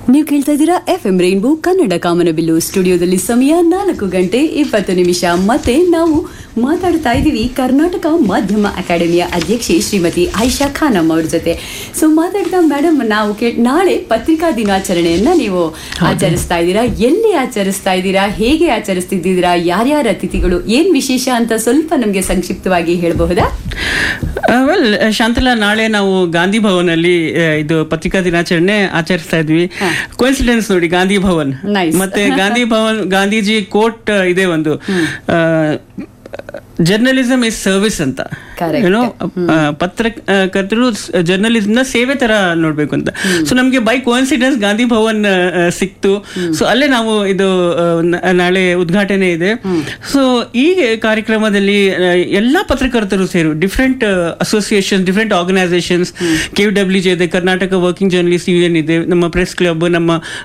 ನೀವು ಕೇಳ್ತಾ ಇದ್ದೀರಾ ಎಫ್ ಎಂ ರೈನ್ಬೋ ಕನ್ನಡ ಕಾಮನಬಿಲ್ಲು ಸ್ಟುಡಿಯೋದಲ್ಲಿ ಸಮಯ ನಾಲ್ಕು ಗಂಟೆ ಇಪ್ಪತ್ತು ನಿಮಿಷ ಮತ್ತೆ ನಾವು ಮಾತಾಡ್ತಾ ಇದ್ದೀವಿ ಕರ್ನಾಟಕ ಮಾಧ್ಯಮ ಅಕಾಡೆಮಿಯ ಅಧ್ಯಕ್ಷೆ ಶ್ರೀಮತಿ ಆಯಿಷಾ ಖಾನಮ್ ಅವ್ರ ಜೊತೆ ಸೊ ಮಾತಾಡ್ತಾ ಮೇಡಮ್ ನಾವು ಕೇ ನಾಳೆ ಪತ್ರಿಕಾ ದಿನಾಚರಣೆಯನ್ನ ನೀವು ಆಚರಿಸ್ತಾ ಇದ್ದೀರಾ ಎಲ್ಲಿ ಆಚರಿಸ್ತಾ ಇದ್ದೀರಾ ಹೇಗೆ ಆಚರಿಸ್ತಿದ್ದೀರಾ ಯಾರ್ಯಾರ ಅತಿಥಿಗಳು ಏನ್ ವಿಶೇಷ ಅಂತ ಸ್ವಲ್ಪ ನಮಗೆ ಸಂಕ್ಷಿಪ್ತವಾಗಿ ಹೇಳಬಹುದಾ ವೆಲ್ ಶಾಂತಲಾ ನಾಳೆ ನಾವು ಗಾಂಧಿ ಭವನಲ್ಲಿ ಆ, ಇದು ಪತ್ರಿಕಾ ದಿನಾಚರಣೆ ಆಚರಿಸ್ತಾ ಇದ್ವಿ ಕೋಇನ್ಸಿಡೆನ್ಸ್ ನೋಡಿ ಗಾಂಧಿ ಭವನ್ Nice. ಮತ್ತೆ ಗಾಂಧಿ ಭವನ್ ಗಾಂಧೀಜಿ ಕೋಟ್ ಇದೆ ಒಂದು ಜರ್ನಲಿಸಮ್ ಇಸ್ ಸರ್ವಿಸ್ ಅಂತ Correct. ಏನೋ ಪತ್ರಕರ್ತರು ಜರ್ನಲಿಸಮ್ ನ ಸೇವೆ ತರ ನೋಡ್ಬೇಕು ಅಂತ ಸೊ ನಮ್ಗೆ ಬೈ ಕೋಇನ್ಸಿಡೆನ್ಸ್ ಗಾಂಧಿ ಭವನ್ ಆ, ಆ, ಸಿಕ್ತು ಸೊ ಅಲ್ಲೇ ನಾವು ಇದು ಆ, ನ- ನಾಳೆ ಉದ್ಘಾಟನೆ ಇದೆ ಸೊ ಈ ಕಾರ್ಯಕ್ರಮದಲ್ಲಿ ಆ, ಎಲ್ಲಾ ಪತ್ರಕರ್ತರು ಸೇರು different association different organisations K W J ಇದೆ ಕರ್ನಾಟಕ ವರ್ಕಿಂಗ್ ಜರ್ನಲಿಸ್ಟ್ ಯೂನಿಯನ್ ಇದೆ ನಮ್ಮ ಪ್ರೆಸ್ ಕ್ಲಬ್ ನಮ್ಮ